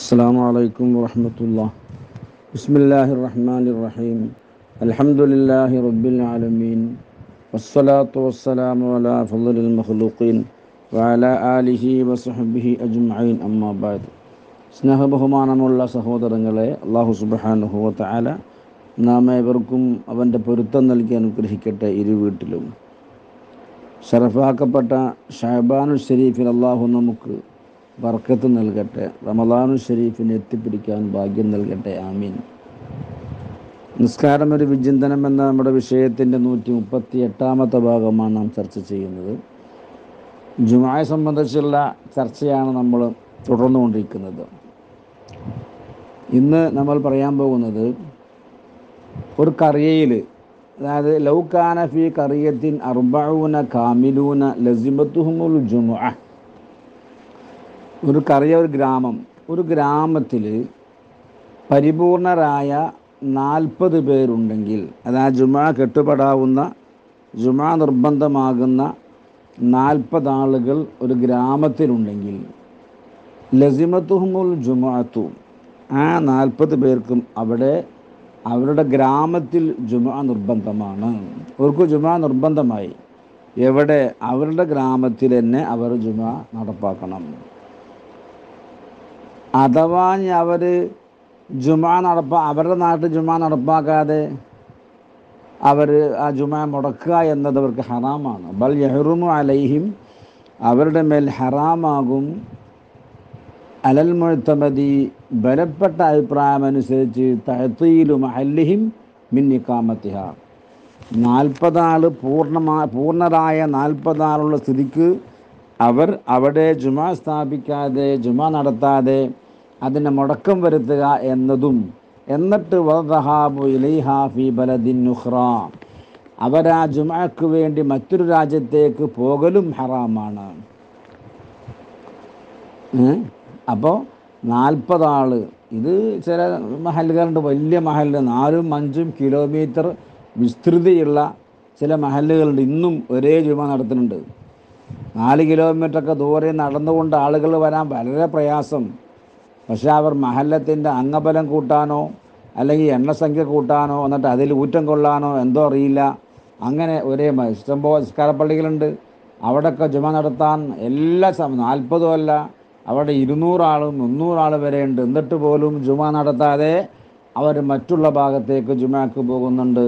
السلام عليكم ورحمة الله بسم الله الرحمن الرحيم الحمد لله رب العالمين والصلاة والسلام على فضل المخلوقين وعلى آله وصحبه أجمعين أما بعد സ്നേഹബഹുമാനമുള്ള സഹോദരങ്ങളെ അള്ളാഹു സുബാനുഹുവ തആല നാം ഏവർക്കും അവൻ്റെ പൊരുത്തം നൽകി അനുഗ്രഹിക്കട്ടെ ഇരു വീട്ടിലും ഷറഫാക്കപ്പെട്ട ഷഹബാനു ഷരീഫിൽ അള്ളാഹു നമുക്ക് ബർക്കത്ത് നൽകട്ടെ റമദാനു ഷരീഫിന് എത്തിപ്പിടിക്കാൻ ഭാഗ്യം നൽകട്ടെ ആമീൻ നിസ്കാരം ഒരു വിചിന്തനം എന്ന നമ്മുടെ വിഷയത്തിൻ്റെ നൂറ്റി മുപ്പത്തി എട്ടാമത്തെ ഭാഗമാണ് നാം ചർച്ച ചെയ്യുന്നത് ജുമായെ സംബന്ധിച്ചുള്ള ചർച്ചയാണ് നമ്മൾ തുടർന്നുകൊണ്ടിരിക്കുന്നത് ഇന്ന് നമ്മൾ പറയാൻ പോകുന്നത് ഒരു കറിയയിൽ അതായത് ലൗകാന ഫി കറിയത്തിൻ അർബഊന കാമിലൂന ലസിമത്തുഹുമുൽ ജുമുഅ ഒരു കറിയ ഒരു ഗ്രാമം ഒരു ഗ്രാമത്തിൽ പരിപൂർണരായ നാൽപ്പത് പേരുണ്ടെങ്കിൽ അതായത് ജുമാ കെട്ടുപെടാവുന്ന ജുമാ നിർബന്ധമാകുന്ന നാൽപ്പത് ആളുകൾ ഒരു ഗ്രാമത്തിലുണ്ടെങ്കിൽ ലസിമത്തുഹുമുൽ ജുമാത്തു ആ നാൽപ്പത് പേർക്കും അവിടെ അവരുടെ ഗ്രാമത്തിൽ ജുമാ നിർബന്ധമാണ് അവർക്ക് ജുമാ നിർബന്ധമായി എവിടെ അവരുടെ ഗ്രാമത്തിൽ തന്നെ അവർ ജുമാ നടപ്പാക്കണം അഥവാ അവർ ജുമാ നടപ്പ അവരുടെ നാട്ടിൽ ജുമാ നടപ്പാക്കാതെ അവർ ആ ജുമാ മുടക്കുക എന്നത് അവർക്ക് ഹറാമാണ് ബൽ യഹ്റുമു അലൈഹിം അവരുടെ മേൽ ഹറാമാകും അലൽ മുഴത്തമതി ബലപ്പെട്ട അഭിപ്രായമനുസരിച്ച് തഹത്തീലു മഹല്ലിഹിം മിന്നിക്കാമത്തിഹ നാൽപ്പതാൾ പൂർണ്ണമാ പൂർണ്ണരായ നാൽപ്പതാളുള്ള സ്ഥിതിക്ക് അവർ അവിടെ ജുമാ സ്ഥാപിക്കാതെ ജുമാ നടത്താതെ അതിന് മുടക്കം വരുത്തുക എന്നതും എന്നിട്ട് വദഹാബു ഇലൈഹാഫി ബലദിൻ നുഹ്റ അവരാ ജുമാക്ക് വേണ്ടി മറ്റൊരു രാജ്യത്തേക്ക് പോകലും ഹറാമാണ് അപ്പോൾ നാൽപ്പതാൾ ഇത് ചില മഹലുകളുണ്ട് വലിയ മഹല് നാലും അഞ്ചും കിലോമീറ്റർ വിസ്തൃതിയുള്ള ചില മഹലുകളുണ്ട് ഇന്നും ഒരേ ജുമ നടത്തുന്നുണ്ട് നാല് കിലോമീറ്ററൊക്കെ ദൂരെ നടന്നുകൊണ്ട് ആളുകൾ വരാൻ വളരെ പ്രയാസം പക്ഷേ അവർ മഹല്ലത്തിൻ്റെ അംഗബലം കൂട്ടാനോ അല്ലെങ്കിൽ എണ്ണസംഖ്യ കൂട്ടാനോ എന്നിട്ട് അതിൽ ഊറ്റം കൊള്ളാനോ എന്തോ അറിയില്ല അങ്ങനെ ഒരേ ഇഷ്ടംപോലെ നിസ്കാരപ്പള്ളികളുണ്ട് അവിടെയൊക്കെ ജുമ നടത്താൻ എല്ലാ സമയം നാൽപ്പതും അല്ല അവിടെ ഇരുന്നൂറാളും മുന്നൂറാൾ വരെ ഉണ്ട് എന്നിട്ട് പോലും ജുമ നടത്താതെ അവർ മറ്റുള്ള ഭാഗത്തേക്ക് ജുമാക്ക് പോകുന്നുണ്ട്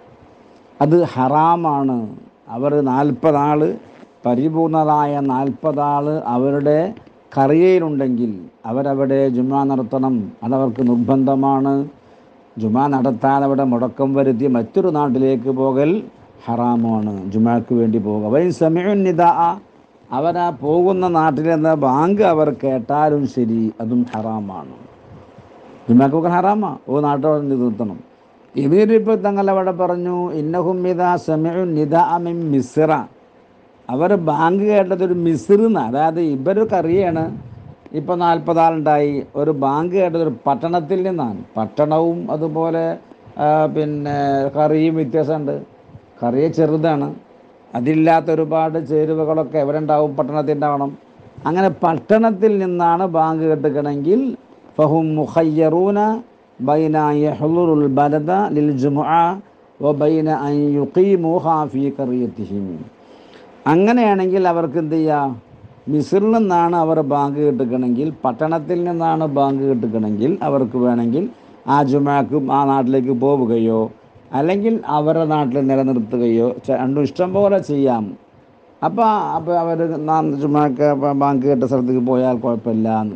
അത് ഹറാമാണ് അവർ നാൽപ്പതാൾ പരിപൂർണരായ നാൽപ്പതാൾ അവരുടെ കറിയയിലുണ്ടെങ്കിൽ അവരവിടെ ജുമാ നടത്തണം അതവർക്ക് നിർബന്ധമാണ് ജുമാ നടത്താൻ അവിടെ മുടക്കം വരുത്തി മറ്റൊരു നാട്ടിലേക്ക് പോകൽ ഹറാമാണ് ജുമാക്ക് വേണ്ടി പോകുക വൈ സമയം നിതാ അവരാ പോകുന്ന നാട്ടിൽ നിന്ന് ബാങ്ക് അവർ കേട്ടാലും ശരി അതും ഹറാമാണ് ജുമാക്കൊക്കെ ഹറാമാ ഓ നാട്ടോടെ നിർത്തണം ഇവരിപ്പോൾ തങ്ങൾ അവിടെ പറഞ്ഞു ഇന്നഹും നിതാ സമയം നിതാ മിൻ മിസ്ര അവർ ബാങ്ക് കേട്ടത് ഒരു മിസ്റിന്ന് അതായത് ഇവരൊക്കെ അറിയാണ് ഇപ്പോൾ നാൽപ്പതാളുണ്ടായി ഒരു ബാങ്ക് കേട്ടത് ഒരു പട്ടണത്തിൽ നിന്നാണ് പട്ടണവും അതുപോലെ പിന്നെ കറിയും വ്യത്യാസമുണ്ട് കറിയ ചെറുതാണ് അതില്ലാത്ത ഒരുപാട് ചേരുവകളൊക്കെ എവിടെ ഉണ്ടാവും പട്ടണത്തിൽ ഉണ്ടാവണം അങ്ങനെ പട്ടണത്തിൽ നിന്നാണ് ബാങ്ക് കെട്ടുക്കണമെങ്കിൽ ഫഹും മുഖയ്യറൂന ബൈന യഹ്ലുറുൽ ബലദ ലിൽ ജുമുഅ വ ബൈന അൻ യുഖീമുഹാ ഫീ ഖറിയത്തിഹിം അങ്ങനെയാണെങ്കിൽ അവർക്ക് എന്ത് ചെയ്യാം മിസിറിൽ നിന്നാണ് അവർ ബാങ്ക് കെട്ടുക്കണമെങ്കിൽ പട്ടണത്തിൽ നിന്നാണ് ബാങ്ക് കെട്ടുക്കണമെങ്കിൽ അവർക്ക് വേണമെങ്കിൽ ആ ജുമാക്ക് ആ നാട്ടിലേക്ക് പോവുകയോ അല്ലെങ്കിൽ അവരുടെ നാട്ടിൽ നിലനിർത്തുകയോ രണ്ടും ഇഷ്ടം പോലെ ചെയ്യാം അപ്പോൾ അപ്പോൾ അവർ ചുമ്മാക്ക് ബാങ്ക് കെട്ട സ്ഥലത്തേക്ക് പോയാൽ കുഴപ്പമില്ല എന്ന്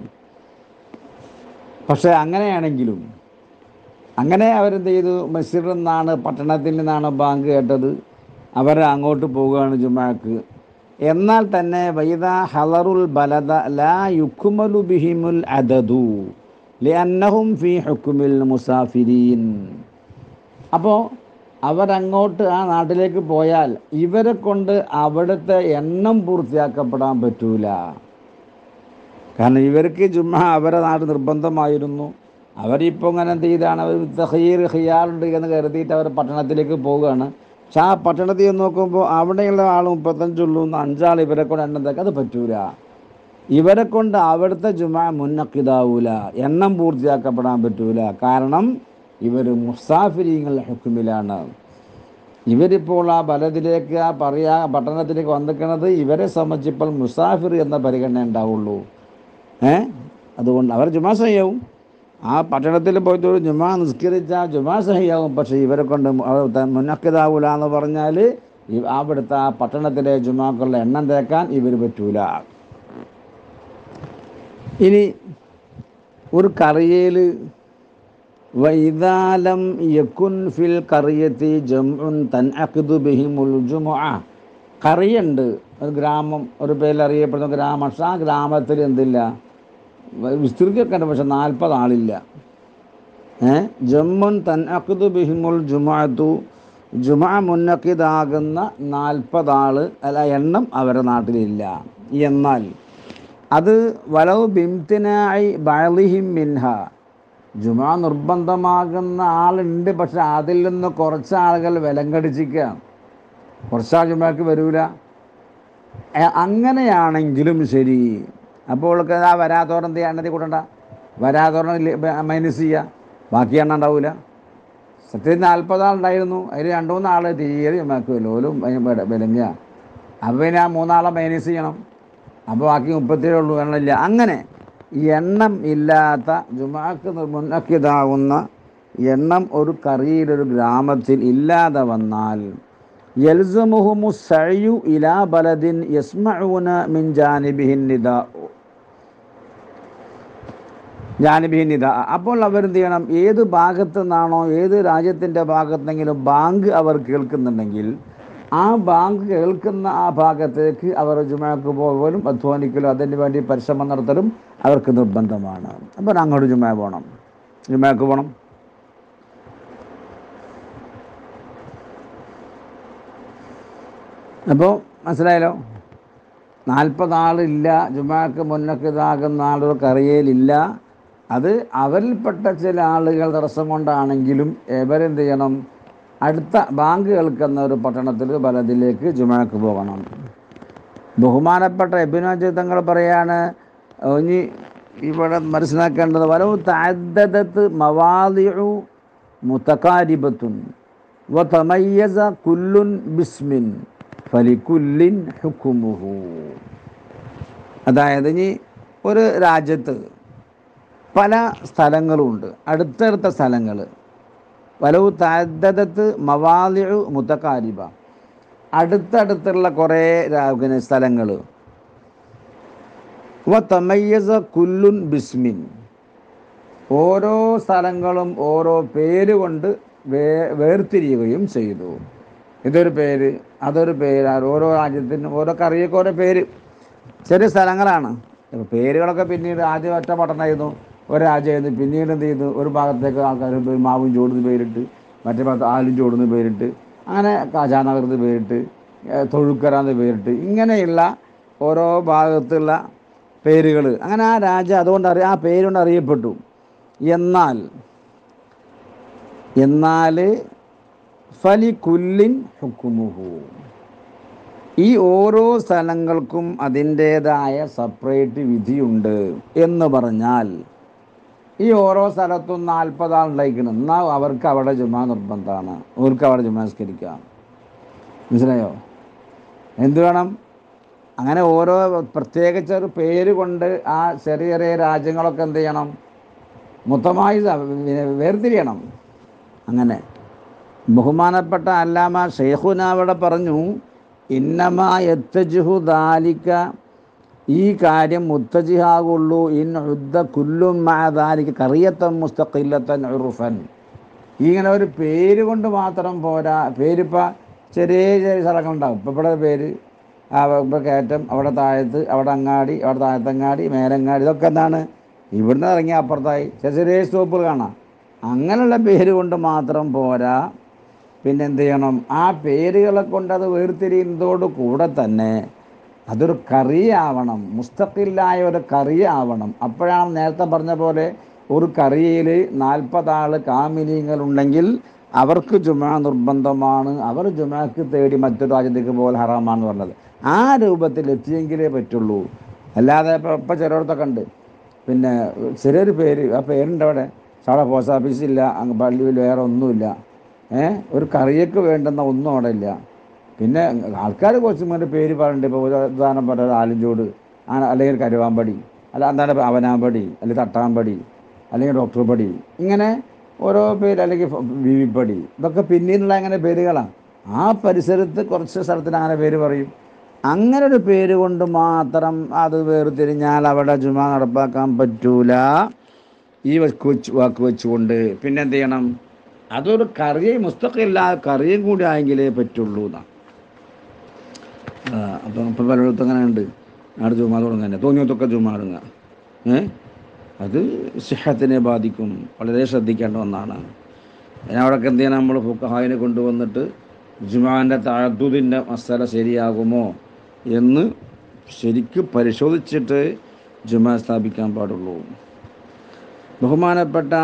പക്ഷേ അങ്ങനെയാണെങ്കിലും അങ്ങനെ അവരെന്ത് ചെയ്തു മസ്ജിദിൽ നിന്നാണ് പട്ടണത്തിൽ നിന്നാണ് ബാങ്ക് കേട്ടത് അവർ അങ്ങോട്ട് പോവുകയാണ് ജുമാക്ക് എന്നാൽ തന്നെ വൈദ ഹലറുൽ ബലദ ലാ യുക്കുമലു ബിഹിമുൽ അദദു ലിഅന്നഹും ഫി ഹുക്കുമിൽ മുസാഫിരീൻ അപ്പോൾ അവരങ്ങോട്ട് ആ നാട്ടിലേക്ക് പോയാൽ ഇവരെ കൊണ്ട് അവിടുത്തെ എണ്ണം പൂർത്തിയാക്കപ്പെടാൻ പറ്റൂല കാരണം ഇവർക്ക് ജുമ്മ അവരെ നാട് നിർബന്ധമായിരുന്നു അവരിപ്പോൾ ഇങ്ങനെ എന്ത് ചെയ്താണ് അവർ തഹീർ ഹിയാറുണ്ട് എന്ന് കരുതിയിട്ട് അവർ പട്ടണത്തിലേക്ക് പോവുകയാണ് പക്ഷെ ആ പട്ടണത്തിൽ നോക്കുമ്പോൾ അവിടെയുള്ള ആൾ മുപ്പത്തഞ്ചുള്ളൂ അഞ്ചാൾ ഇവരെ കൊണ്ട് എണ്ണത്തേക്ക് അത് പറ്റൂല ഇവരെ കൊണ്ട് അവിടുത്തെ ജുമ മുന്നക്കിതാവൂല എണ്ണം പൂർത്തിയാക്കപ്പെടാൻ പറ്റൂല കാരണം ഇവർ മുസാഫിരിങ്ങളുടെ ഹുക്കുമിലാണ് ഇവരിപ്പോൾ ആ ബലത്തിലേക്ക് ആ പറയാ പട്ടണത്തിലേക്ക് വന്നിരിക്കുന്നത് ഇവരെ സംബന്ധിച്ചിപ്പോൾ മുസാഫിർ എന്ന പരിഗണന ഉണ്ടാവുള്ളൂ ഏ അതുകൊണ്ട് അവർ ജുമാ സഹിയാവും ആ പട്ടണത്തിൽ പോയിട്ട് ഒരു ജുമാ നിസ്കരിച്ചാൽ ജുമാ സഹിയാവും പക്ഷേ ഇവരെ കൊണ്ട് മുന്നക്കിതാവൂല എന്ന് പറഞ്ഞാൽ ഈ- അവിടുത്തെ ആ പട്ടണത്തിലെ ജുമാക്കളുടെ എണ്ണം തേക്കാൻ ഇവർ പറ്റൂല ഇനി ഒരു കറിയയിൽ വൈദാലം യക്കുൻ ഫിൽ കറിയത്തി ജംഉൻ തൻ അഖ്ദു ബിഹിമുൽ ജുമുഅ കറിയുണ്ട് ഒരു ഗ്രാമം ഒരു പേരിൽ അറിയപ്പെടുന്ന ഗ്രാമം പക്ഷേ ആ ഗ്രാമത്തിൽ എന്തില്ല വ- വിസ്തൃതിയൊക്കെ ഉണ്ട് പക്ഷെ നാൽപ്പത് ആളില്ല ഏ ജമ്മുൻ തൻ അഖ്ദു ബിഹിമുൽ ജുമുഅത്തു ജുമുഅ മുന്നക്കിതാകുന്ന നാൽപ്പത് ആള് അല്ല എണ്ണം അവരുടെ നാട്ടിലില്ല എന്നാൽ അത് വലവ് ബിംതിനായി ബഅലിഹിം മിൻഹ ജുമാ നിർബന്ധമാകുന്ന ആളുണ്ട് പക്ഷെ അതിൽ നിന്ന് കുറച്ച് ആളുകൾ വിലങ്കടിച്ചിക്കുക കുറച്ചാൾ ജുമാക്ക് വരൂല എ, അങ്ങനെയാണെങ്കിലും ശരി അപ്പോൾ ആ വരാത്തോരം എന്ത് എണ്ണത്തിൽ കൂട്ടണ്ട വരാത്തോരം മൈനസ് ചെയ്യുക ബാക്കി എണ്ണ ഉണ്ടാവില്ല സത്യത്തിൽ നാൽപ്പതാളുണ്ടായിരുന്നു അതിൽ രണ്ട് മൂന്നാൾ തീരെ ജുമാക്ക് ലോലും വിലങ്ങുക അപ്പോൾ പിന്നെ ആ മൂന്നാളെ മൈനസ് ചെയ്യണം അപ്പോൾ ബാക്കി മുപ്പത്തേഴേ ഉള്ളൂ എണ്ണമില്ല അങ്ങനെ ഈ എണ്ണം ഇല്ലാത്ത ജുമാക്ക് മുന്നക്കിതാവുന്ന എണ്ണം ഒരു കറിയിലൊരു ഗ്രാമത്തിൽ ഇല്ലാതെ വന്നാൽ യൽസമുഹുമു സഴയു ഇലാ ബലദിൻ യസ്മഊന മിൻ ജാനിബിഹിൻ നിദാ ജാനിബിഹിൻ നിദാ അപ്പോൾ അവരെന്ത് ചെയ്യണം ഏത് ഭാഗത്തു നിന്നാണോ ഏത് രാജ്യത്തിൻ്റെ ഭാഗത്തെങ്കിലും ബാങ്ക് അവർ കേൾക്കുന്നുണ്ടെങ്കിൽ ആ ബാങ്ക് കേൾക്കുന്ന ആ ഭാഗത്തേക്ക് അവർ ജുമാക്ക് പോകലും അധ്വാനിക്കലും അതിന് വേണ്ടി പരിശ്രമം നടത്തലും അവർക്ക് നിർബന്ധമാണ് അപ്പോൾ അങ്ങോട്ട് ജുമാ പോകണം ജുമാക്ക് പോകണം അപ്പോൾ മനസ്സിലായല്ലോ നാൽപ്പത് ആളില്ല ജുമാക്ക് മുന്നൊക്കെ ഇതാകുന്ന ആളുകൾ കറിയയിലില്ല അത് അവരിൽപ്പെട്ട ചില ആളുകൾ തടസ്സം കൊണ്ടാണെങ്കിലും ഇവരെന്ത് ചെയ്യണം അടുത്ത ബാങ്ക് കേൾക്കുന്ന ഒരു പട്ടണത്തിൽ ബലത്തിലേക്ക് ജുമാക്ക് പോകണം ബഹുമാനപ്പെട്ട എബിനോജ് തങ്ങൾ പറയാണ് ഇനി ഇവിടെ മനസ്സിലാക്കേണ്ടത് വലവ് താദ്ദത്ത് മവാദിഉ മുത്തക്കാരിബത്തുൻ വതമയ്യസ കുല്ലുൻ ബിസ്മിൻ ഫലിക്കുല്ലിൻ ഹുക്കുമുഹു അതായത് ഇനി ഒരു രാജ്യത്ത് പല സ്ഥലങ്ങളുമുണ്ട് അടുത്തടുത്ത സ്ഥലങ്ങൾ വലവ് താദ്ദത്ത് മവാലിഉ മുത്തക്കാരിബ അടുത്തടുത്തുള്ള കുറേ രാ- പിന്നെ സ്ഥലങ്ങൾ വ തമയ്യസ കുല്ലുൻ ബിസ്മിൻ ഓരോ സ്ഥലങ്ങളും ഓരോ പേര് കൊണ്ട് വേ വേർതിരിയുകയും ചെയ്തു ഇതൊരു പേര് അതൊരു പേര് ആ ഓരോ രാജ്യത്തിനും ഓരോ കറിയൊക്കെ ഓരോ പേര് ചെറിയ സ്ഥലങ്ങളാണ് ഇപ്പൊ പേരുകളൊക്കെ പിന്നീട് ആദ്യം ഒറ്റ പട്ടണമായിരുന്നു ഒരു രാജ്യമായിരുന്നു പിന്നീട് എന്ത് ചെയ്തു ഒരു ഭാഗത്തേക്ക് ആൾക്കാർ പേര് മാവും ചോടുന്ന് പേരിട്ട് മറ്റേ ഭാഗത്ത് ആലും ചോടുന്ന് പേരിട്ട് അങ്ങനെ കാജാനഗർന്ന് പേരിട്ട് ഏഹ് തൊഴുക്കരാന്ന് പേരിട്ട് ഇങ്ങനെയുള്ള ഓരോ ഭാഗത്തുള്ള പേരുകൾ അങ്ങനെ ആ രാജ്യം അതുകൊണ്ട് അറിയ ആ പേരുകൊണ്ട് അറിയപ്പെട്ടു എന്നാൽ എന്നാൽ ഫലി കുല്ലിൻ ഹുക്കുമുഹു ഈ ഓരോ സ്ഥലങ്ങൾക്കും അതിൻ്റേതായ സെപ്പറേറ്റ് വിധിയുണ്ട് എന്ന് പറഞ്ഞാൽ ഈ ഓരോ സ്ഥലത്തും നാൽപ്പതാളുണ്ടായിരിക്കണം എന്നാൽ അവർക്ക് അവിടെ ജുമാ നിർബന്ധമാണ് അവർക്ക് അവിടെ ജുമാ നിസ്കരിക്കാം മനസ്സിലായോ എന്ത് വേണം അങ്ങനെ ഓരോ പ്രത്യേകിച്ച് ഒരു പേര് കൊണ്ട് ആ ചെറിയ ചെറിയ രാജ്യങ്ങളൊക്കെ എന്ത് ചെയ്യണം മൊത്തമായി സ- വേ- വേർതിരിയണം അങ്ങനെ ബഹുമാനപ്പെട്ട അല്ലാമ ഷെയ്ഖുന അവിടെ പറഞ്ഞു ഇന്നമാ എത്തജുഹു ദാലിക്ക ഈ കാര്യം മുത്തജിഹാകുള്ളൂ ഇൻ ഉദ്ദ കുല്ലും മാദാലിക്ക് കറിയത്തൻ മുസ്തഖില്ലത്തൻ ഉറുഫൻ ഇങ്ങനെ ഒരു പേര് കൊണ്ട് മാത്രം പോരാ പേരിപ്പോൾ ചെറിയ ചെറിയ സ്ഥലങ്ങളുണ്ടാവും ഇപ്പോൾ ഇവിടെ പേര് ആ ഇപ്പോൾ കയറ്റം അവിടെ താഴത്ത് അവിടെ അങ്ങാടി അവിടെ താഴത്തങ്ങാടി മേലങ്ങാടി ഇതൊക്കെ എന്താണ് ഇവിടുന്ന് ഇറങ്ങി അപ്പുറത്തായി ചെറിയ ചെറിയ സ്റ്റോപ്പുകൾ കാണാം അങ്ങനെയുള്ള പേര് കൊണ്ട് മാത്രം പോരാ പിന്നെ എന്ത് ചെയ്യണം ആ പേരുകളെ കൊണ്ട് അത് വേർതിരിയുന്നതോട് കൂടെ തന്നെ അതൊരു കറിയാവണം മുസ്തഖില്ലായ ഒരു കറിയാവണം അപ്പോഴാണ് നേരത്തെ പറഞ്ഞ പോലെ ഒരു കറിയിൽ നാൽപ്പതാൾ കാമിനീങ്ങളുണ്ടെങ്കിൽ അവർക്ക് ജുമാ നിർബന്ധമാണ് അവർ ജുമാക്ക് തേടി മറ്റൊരു രാജ്യത്തേക്ക് പോകൽ ഹറാമാണെന്ന് പറഞ്ഞത് ആ രൂപത്തിൽ എത്തിയെങ്കിലേ പറ്റുള്ളൂ അല്ലാതെ ഇപ്പോൾ ഇപ്പം ചിലയിടത്തൊക്കെ ഉണ്ട് പിന്നെ ചെറിയൊരു പേര് ആ പേരുണ്ട് അവിടെ അവിടെ പോസ്റ്റ് ഓഫീസില്ല അങ്ങ് പള്ളിയിൽ വേറെ ഒന്നുമില്ല ഏ ഒരു കറിയൊക്കെ വേണ്ടുന്ന ഒന്നും അവിടെ ഇല്ല പിന്നെ ആൾക്കാർ കുറച്ച് മുന്നേ പേര് പറയുന്നുണ്ട് ഇപ്പോൾ ഉദാഹരണം പറഞ്ഞത് ആലഞ്ചോട് ആ അല്ലെങ്കിൽ കരുവാമ്പടി അല്ല എന്താണ് അവനാമ്പടി അല്ലെങ്കിൽ തട്ടാമ്പടി അല്ലെങ്കിൽ ഡോക്ടർ പടി ഇങ്ങനെ ഓരോ പേര് അല്ലെങ്കിൽ വി വി പടി ഇതൊക്കെ പിന്നീടുള്ള അങ്ങനെ പേരുകളാണ് ആ പരിസരത്ത് കുറച്ച് സ്ഥലത്തിന് അങ്ങനെ പേര് പറയും അങ്ങനെ ഒരു പേര് കൊണ്ട് മാത്രം അത് വേർതിരിഞ്ഞാൽ അവിടെ ജുമ നടപ്പാക്കാൻ പറ്റൂല ഈ വാക്ക് വെച്ച് വാക്ക് വെച്ചുകൊണ്ട് പിന്നെ എന്ത് ചെയ്യണം അതൊരു കറിയും മുസ്തഖില്ല കറിയും കൂടി ആയെങ്കിലേ പറ്റുള്ളൂ എന്നാണ് അപ്പം ഇപ്പം പലയിടത്തും അങ്ങനെ ഉണ്ട് നാട് ജുമാ തുടങ്ങുക തോന്നിയത്തൊക്കെ ജുമാ തുടങ്ങുക ഏ അത് സിഹത്തിനെ ബാധിക്കും വളരെ ശ്രദ്ധിക്കേണ്ട ഒന്നാണ് അതിനവിടൊക്കെ എന്ത് ചെയ്യണം നമ്മൾ ഫുക്കഹായിനെ കൊണ്ടുവന്നിട്ട് ജുമാൻ്റെ താഴത്തുതിൻ്റെ മസാല ശരിയാകുമോ എന്ന് ശരിക്ക് പരിശോധിച്ചിട്ട് ജുമാ സ്ഥാപിക്കാൻ പാടുള്ളൂ ബഹുമാനപ്പെട്ട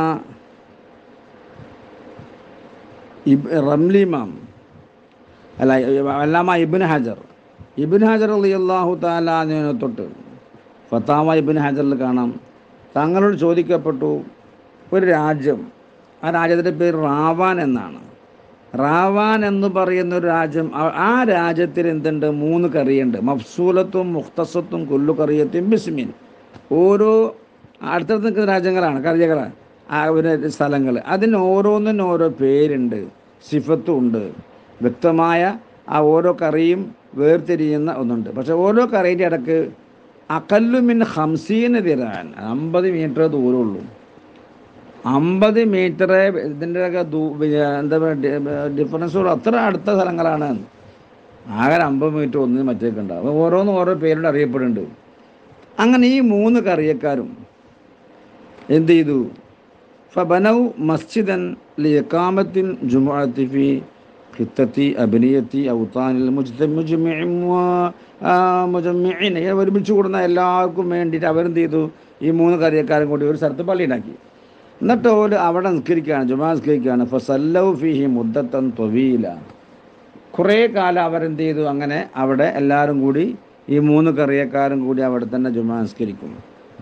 ഇബ് റംലിമാം അല്ല അല്ലാമ ഇബിൻ ഹജർ ഇബിൻ ഹജർ അലി അള്ളാഹു താലാനെ തൊട്ട് ഫത്താമ ഇബിൻ ഹജറിൽ കാണാം തങ്ങളോട് ചോദിക്കപ്പെട്ടു ഒരു രാജ്യം ആ രാജ്യത്തിൻ്റെ പേര് റാവാൻ എന്നാണ് റാവാൻ എന്ന് പറയുന്ന ഒരു രാജ്യം ആ- ആ രാജ്യത്തിൽ എന്തുണ്ട് മൂന്ന് കറിയുണ്ട് മഫ്സൂലത്തും മുഖ്തസത്തും കൊല്ലു കറിയത്തും ബിസ്മിൻ ഓരോ അടുത്തടുത്ത് നിൽക്കുന്ന രാജ്യങ്ങളാണ് കറിയകളാണ് ആ ഒരു സ്ഥലങ്ങൾ അതിന് ഓരോന്നിനും ഓരോ പേരുണ്ട് സിഫത്തും ഉണ്ട് വ്യക്തമായ ആ ഓരോ കറിയും വേർതിരിയുന്ന ഒന്നുണ്ട് പക്ഷെ ഓരോ കറിയുടെ ഇടക്ക് അക്കല്ലുമിൻ ഹംസീന് തിരാൻ അമ്പത് മീറ്റർ ദൂരമുള്ളൂ അമ്പത് മീറ്റർ ഇതിൻ്റെ ഒക്കെ ദൂ പിന്നെ എന്താ പറയുക ഡിഫറൻസ് അത്ര അടുത്ത സ്ഥലങ്ങളാണ് ആകെ ഒരു അമ്പത് മീറ്റർ ഒന്നിന് മറ്റേക്ക് ഉണ്ടാവും അപ്പോൾ ഓരോന്നും ഓരോ പേരോട് അറിയപ്പെടുന്നുണ്ട് അങ്ങനെ ഈ മൂന്ന് കറിയക്കാരും എന്ത് ചെയ്തു ഫബനൗ മസ്ജിദൻ ലിയക്കാമത്തിൻ ജുമുഅത്തി ഫി ഖിത്തത്തി അഭിനയത്തി ഔത്താനിൽ മുജ്തമുജ്മിഇൻ വ- ആ, മുജമ്മിഇൻ ഇങ്ങനെ ഒരുമിച്ച് കൂടുന്ന എല്ലാവർക്കും വേണ്ടിയിട്ട് അവരെന്ത് ചെയ്തു ഈ മൂന്ന് കറിയക്കാരും കൂടി ഒരു സ്ഥലത്ത് പള്ളി ഉണ്ടാക്കി എന്നിട്ട് ഓല് അവിടെ നിസ്കരിക്കുകയാണ് ജുമാ നിസ്കരിക്കുകയാണ് ഫസല്ലൗ ഫിഹി മുദ്ദത്തൻ തൊവീല കുറേ കാലം അവരെന്ത് ചെയ്തു അങ്ങനെ അവിടെ എല്ലാവരും കൂടി ഈ മൂന്ന് കറിയക്കാരും കൂടി അവിടെ തന്നെ ജുമാ നിസ്കരിക്കും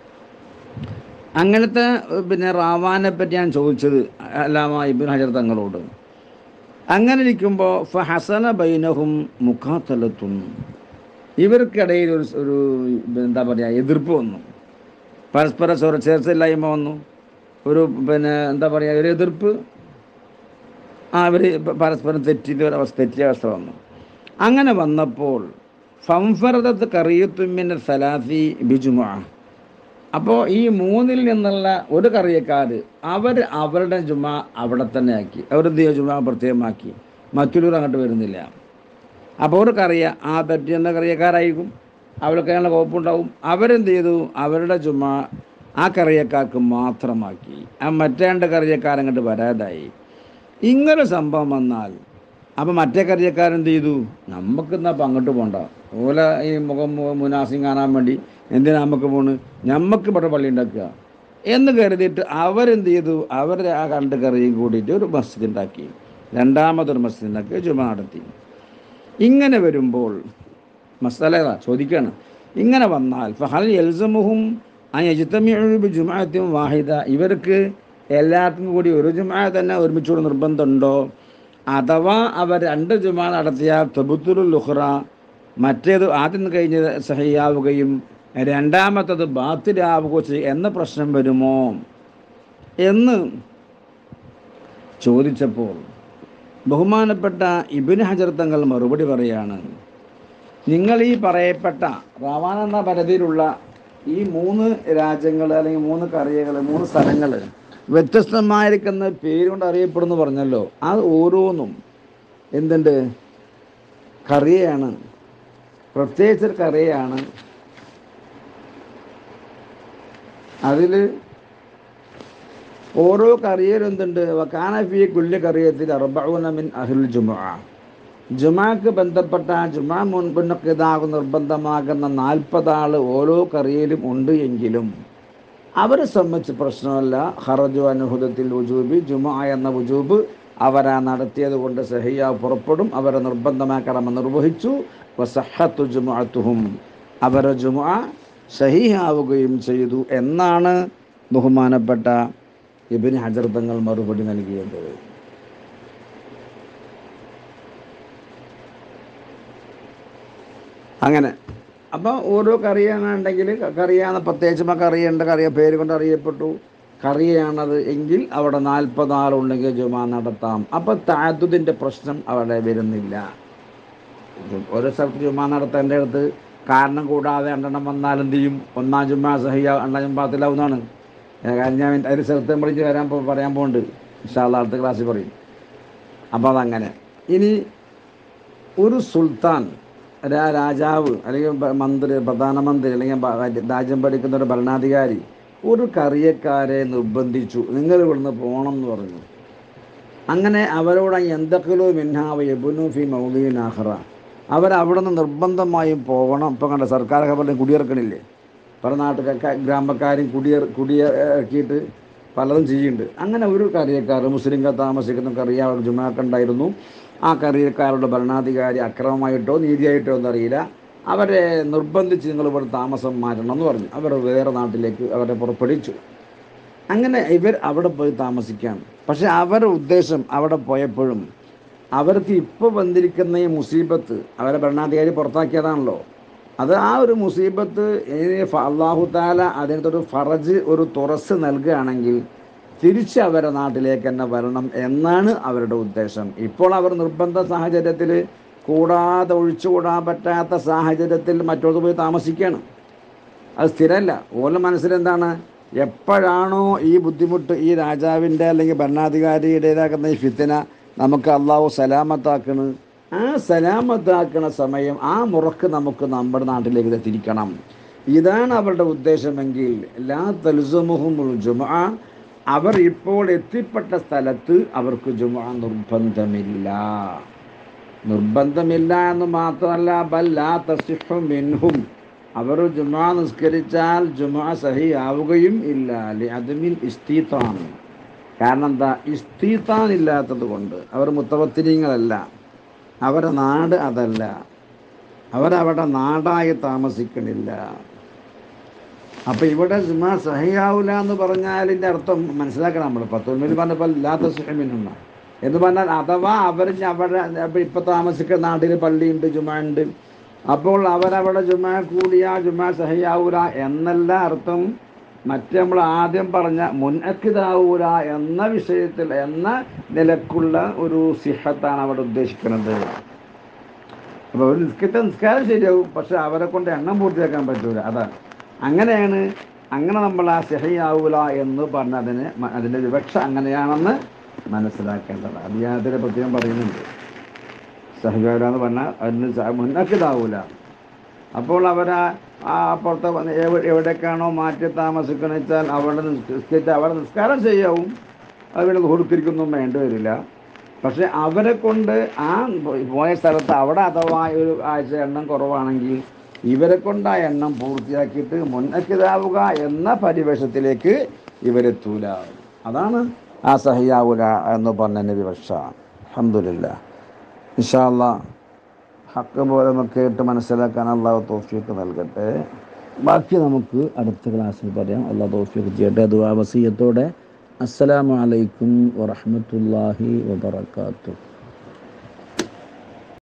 അങ്ങനത്തെ ഏഹ്, പിന്നെ റാവാനെ പറ്റി ഞാൻ ചോദിച്ചത് അല്ലാമ ഇബിൻ ഹജർ തങ്ങളോട് അങ്ങനെ ഇരിക്കുമ്പോൾ ഫഹസന ബൈനഹും മുഖാത്തലത്തും ഇവർക്കിടയിൽ ഒരു ഒരു എന്താ പറയുക എതിർപ്പ് വന്നു പരസ്പര സ്വര ചേർച്ചയില്ലായ്മ വന്നു ഒരു പിന്നെ എന്താ പറയുക ഒരു എതിർപ്പ് ആ അവർ പരസ്പരം തെറ്റിൻ്റെ ഒരു അവസ്ഥ തെറ്റിയ അവസ്ഥ വന്നു അങ്ങനെ വന്നപ്പോൾ ഫംഫറദത്ത് കറിയത്തുമ്മിൻ്റെ സലാസി ബിജുമാ അപ്പോൾ ഈ മൂന്നിൽ നിന്നുള്ള ഒരു കറിയക്കാർ അവർ അവരുടെ ജുമ അവിടെ തന്നെ ആക്കി അവരെന്ത് ചെയ്യുക ജുമ പ്രത്യേകമാക്കി മറ്റുള്ളവർ അങ്ങോട്ട് വരുന്നില്ല അപ്പോൾ ഒരു കറിയ ആ പറ്റിയെന്ന കറിയക്കാരായിരിക്കും അവർക്കതിനുള്ള കുഴപ്പമുണ്ടാവും അവരെന്ത് ചെയ്തു അവരുടെ ജുമ ആ കറിയക്കാർക്ക് മാത്രമാക്കി ആ മറ്റേ രണ്ട് കറിയക്കാരങ്ങോട്ട് വരാതായി ഇങ്ങനെ സംഭവം വന്നാൽ അപ്പം മറ്റേ കറിയക്കാരെന്ത് ചെയ്തു നമുക്കെന്നാ അപ്പം അങ്ങോട്ട് പോകണ്ട ഓല ഈ മുഖം മു- മുനാസിം കാണാൻ വേണ്ടി എന്തിനാ നമുക്ക് പോണ് ഞമ്മക്ക് ഇവിടെ പള്ളി ഉണ്ടാക്കുക എന്ന് കരുതിയിട്ട് അവരെന്ത് ചെയ്തു അവരുടെ ആ രണ്ട് കറിയും കൂടിയിട്ട് ഒരു മസ്ജിദ് ഉണ്ടാക്കി രണ്ടാമതൊരു മസ്ജിദ് ഉണ്ടാക്കി ജുമ നടത്തി ഇങ്ങനെ വരുമ്പോൾ മസാല ചോദിക്കുകയാണ് ഇങ്ങനെ വന്നാൽ ഫഹൽ എൽസമുഹും ആ യജിത്തമിഴ് ജുമാഅത്തും വാഹിദ ഇവർക്ക് എല്ലാവർക്കും കൂടി ഒരു ജുമാ തന്നെ ഒരുമിച്ചുകൂടെ നിർബന്ധമുണ്ടോ അഥവാ അവർ രണ്ട് ജുമാ നടത്തിയാൽ തബുത്തുൽ ലുഹ്റ മറ്റേത് ആദ്യം കഴിഞ്ഞത് സഹിയാവുകയും രണ്ടാമത്തത് ബാത്തിലാവുകയോ ചെയ്യും എന്ന പ്രശ്നം വരുമോ എന്ന് ചോദിച്ചപ്പോൾ ബഹുമാനപ്പെട്ട ഇബിന് ഹജർ തങ്ങൾ മറുപടി പറയാണ് നിങ്ങൾ ഈ പറയപ്പെട്ട റാവാൻ എന്ന പരിധിയിലുള്ള ഈ മൂന്ന് രാജ്യങ്ങൾ അല്ലെങ്കിൽ മൂന്ന് കറിയകൾ മൂന്ന് സ്ഥലങ്ങൾ വ്യത്യസ്തമായിരിക്കുന്ന പേരുകൊണ്ട് അറിയപ്പെടുന്നു പറഞ്ഞല്ലോ അത് ഓരോന്നും എന്തുണ്ട് കറിയാണ് പ്രത്യേകിച്ചൊരു കറിയാണ് അതിൽ ഓരോ കറിയലും എന്തുണ്ട് വക്കാനഫി കുല്യ കറിയത്തിൽ അർബഊന മിൻ അഹ്ലുൽ ജുമുഅ ജുമാക്ക് ബന്ധപ്പെട്ട ജുമാ മുൻപിന്നൊക്കെതാകും നിർബന്ധമാകുന്ന നാൽപ്പത് ആൾ ഓരോ കറിയിലും ഉണ്ട് എങ്കിലും അവരെ സംബന്ധിച്ച് പ്രശ്നമല്ല ഹറജു അനുഹുദത്തിൽ ഉജൂബി ജുമാ എന്ന ഉജൂബ് അവരാ നടത്തിയത് കൊണ്ട് സഹിയ പുറപ്പെടും അവരെ നിർബന്ധമാക്കണമെന്ന് നിർവഹിച്ചു വസഹത്തു ജുമുഅത്തുഹും അവരെ ജുമുഅ സഹിഹാവുകയും ചെയ്തു എന്നാണ് ബഹുമാനപ്പെട്ട ഇബിൻ ഹജർ തങ്ങൾ മറുപടി നൽകിയത് അങ്ങനെ അപ്പോൾ ഓരോ കറിയാണുണ്ടെങ്കിൽ കറിയാണ് പ്രത്യേകിച്ച് കറിയുണ്ട് കറിയ പേര് കൊണ്ട് അറിയപ്പെട്ടു കറിയാണത് എങ്കിൽ അവിടെ നാൽപ്പത് ആളുണ്ടെങ്കിൽ ജുമാ നടത്താം അപ്പോൾ താതുദിൻ്റെ പ്രശ്നം അവിടെ വരുന്നില്ല ഓരോ സ്ഥലത്ത് ജുമാ നടത്തേണ്ട അടുത്ത് കാരണം കൂടാതെ രണ്ടെണ്ണം വന്നാൽ എന്ത് ചെയ്യും ഒന്നാം ജുമാ സഹിയ രണ്ടാം ജുമാത്തിലാവുന്നതാണ് കാരണം ഞാൻ അതിന് സ്ഥലത്ത് നമ്മൾ ഇനി വരാൻ പോ- പറയാൻ പോകുന്നുണ്ട് ഇൻഷാല്ല അടുത്ത ക്ലാസ്സിൽ പറയും അപ്പോൾ അതങ്ങനെ ഇനി ഒരു സുൽത്താൻ രാ- രാജാവ് അല്ലെങ്കിൽ ബ- മന്ത്രി പ്രധാനമന്ത്രി അല്ലെങ്കിൽ ബ- രാജ്യം ഭരിക്കുന്ന ഒരു ഭരണാധികാരി ഒരു കറിയക്കാരെ നിർബന്ധിച്ചു നിങ്ങൾ ഇവിടുന്ന് പോകണം എന്ന് പറഞ്ഞു അങ്ങനെ അവരോട് എന്തൊക്കെയോ മിന്നാവ യബുനു ഫി മൗലീൻ ആഹ്റ അവരവിടെ നിന്ന് നിർബന്ധമായും പോകണം ഇപ്പം കണ്ട സർക്കാരൊക്കെ പറഞ്ഞ് കുടിയിറക്കണില്ലേ പല നാട്ടുകാർ ഗ്രാമക്കാരും കുടിയേർ കുടിയിറക്കിയിട്ട് പലതും ചെയ്യുന്നുണ്ട് അങ്ങനെ ഒരു കറിയക്കാർ മുസ്ലിംകൾ താമസിക്കുന്ന കറിയ അവിടെ ജുമാക്ക ഉണ്ടായിരുന്നു ആ കറിയക്കാരുടെ ഭരണാധികാരി അക്രമമായിട്ടോ നീതിയായിട്ടോ എന്നറിയില്ല അവരെ നിർബന്ധിച്ച് നിങ്ങൾ ഇവിടെ താമസം മാറ്റണം എന്ന് പറഞ്ഞു അവർ വേറെ നാട്ടിലേക്ക് അവരെ പുറപ്പെടുവിച്ചു അങ്ങനെ ഇവർ അവിടെ പോയി താമസിക്കുകയാണ് പക്ഷെ അവരുടെ ഉദ്ദേശം അവിടെ പോയപ്പോഴും അവർക്ക് ഇപ്പോൾ വന്നിരിക്കുന്ന ഈ മുസീബത്ത് അവരെ ഭരണാധികാരി പുറത്താക്കിയതാണല്ലോ അത് ആ ഒരു മുസീബത്ത് ഇനി ഫ- അള്ളാഹു താല അതിനകത്തൊരു ഫറജ് ഒരു തുറസ് നൽകുകയാണെങ്കിൽ തിരിച്ച് അവരുടെ നാട്ടിലേക്ക് തന്നെ വരണം എന്നാണ് അവരുടെ ഉദ്ദേശം ഇപ്പോൾ അവർ നിർബന്ധ സാഹചര്യത്തിൽ കൂടാതെ ഒഴിച്ചുകൂടാൻ പറ്റാത്ത സാഹചര്യത്തിൽ മറ്റോട് പോയി താമസിക്കുകയാണ് അത് സ്ഥിരമല്ല ഓല മനസ്സിലെന്താണ് എപ്പോഴാണോ ഈ ബുദ്ധിമുട്ട് ഈ രാജാവിൻ്റെ അല്ലെങ്കിൽ ഭരണാധികാരിയുടേതാക്കുന്ന ഈ ഫിത്തിന നമുക്ക് അള്ളാഹു സലാമത്താക്കണ് ആ സലാമത്താക്കണ സമയം ആ മുറക്ക് നമുക്ക് നമ്മുടെ നാട്ടിലേക്ക് ഇത് തിരിക്കണം ഇതാണ് അവരുടെ ഉദ്ദേശമെങ്കിൽ ലാ തൽസമുഹുമുൽ ജുമ അവർ ഇപ്പോൾ എത്തിപ്പെട്ട സ്ഥലത്ത് അവർക്ക് ജുമ നിർബന്ധമില്ല നിർബന്ധമില്ല എന്ന് മാത്രമല്ല ബല്ലാ തസിഹു മിൻഹും അവർ ജുമാ നിസ്കരിച്ചാൽ ജുമാ സഹി ആവുകയും ഇല്ല ലി അതുമിൽ ഇസ്തീത്താൻ കാരണം എന്താ ഇസ്തീത്താൻ ഇല്ലാത്തത് കൊണ്ട് അവർ മുത്തവത്തിരിങ്ങളല്ല അവരുടെ നാട് അതല്ല അവരവിടെ നാടായി താമസിക്കണില്ല അപ്പൊ ഇവിടെ ജുമാ സഹിയാവൂല എന്ന് പറഞ്ഞാലിൻ്റെ അർത്ഥം മനസ്സിലാക്കണം നമ്മൾ പത്തൊൻപതിൽ പറഞ്ഞപ്പോൾ ഇല്ലാത്ത സുഹമിനുള്ള എന്ന് പറഞ്ഞാൽ അഥവാ അവർ അവിടെ ഇപ്പം ഇപ്പം താമസിക്കുന്ന നാട്ടിൽ പള്ളിയുണ്ട് ജുമാ ഉണ്ട് അപ്പോൾ അവരവിടെ ജുമാ കൂടിയ ജുമാ സഹിയാവൂല എന്നല്ല അർത്ഥം മറ്റേ നമ്മൾ ആദ്യം പറഞ്ഞ മുൻഅക്കിതാവൂല എന്ന വിഷയത്തിൽ എന്ന നിലക്കുള്ള ഒരു സിഹത്താണ് അവിടെ ഉദ്ദേശിക്കുന്നത് അപ്പോൾ ഒരു നിസ്കരിച്ച നിസ്കാരം ശരിയാവും പക്ഷെ അവരെ കൊണ്ട് എണ്ണം പൂർത്തിയാക്കാൻ പറ്റൂല അതാണ് അങ്ങനെയാണ് അങ്ങനെ നമ്മൾ ആ സിഹയാവൂല എന്ന് പറഞ്ഞതിന് മ- അതിൻ്റെ വിവക്ഷ അങ്ങനെയാണെന്ന് മനസ്സിലാക്കേണ്ടത് അഭിയാനത്തിൽ പ്രത്യേകം പറയുന്നുണ്ട് സഹിയാവൂല എന്ന് പറഞ്ഞാൽ അതിന് സ- മുന്നക്കിതാവൂല അപ്പോൾ അവർ ആ അപ്പുറത്തെ വന്ന് എവ- എവിടേക്കാണോ മാറ്റി താമസിക്കണമെന്ന് വെച്ചാൽ അവിടെ നിസ്കരിച്ച് അവിടെ നിസ്കാരം ചെയ്യാവും അവിടെ കൊടുത്തിരിക്കൊന്നും വേണ്ടി വരില്ല പക്ഷെ അവരെ കൊണ്ട് ആ പോയ സ്ഥലത്ത് അവിടെ അഥവാ ഒരു ആഴ്ച എണ്ണം കുറവാണെങ്കിൽ ഇവരെ കൊണ്ട് ആ എണ്ണം പൂർത്തിയാക്കിയിട്ട് മുന്നക്കിതാവുക എന്ന പരിവേഷത്തിലേക്ക് ഇവരെത്തൂല അതാണ് ആ സഹിയാവുല എന്ന് പറഞ്ഞതിൻ്റെ വിവക്ഷ അഹമ്മദില്ല ഇൻഷാല്ല ഹക്ക് പോലെ നമുക്ക് കേട്ട് മനസ്സിലാക്കാൻ അള്ളാഹു തോഫിയൊക്കെ നൽകട്ടെ ബാക്കി നമുക്ക് അടുത്ത ക്ലാസ്സിൽ പറയാം അള്ളാഹു തോഫിയൊക്കെ ചെയ്യട്ടെ ദുആ വസീയത്തോടെ അസ്സലാമു അലൈക്കും വറഹ്മത്തുള്ളാഹി വബറകാതുഹു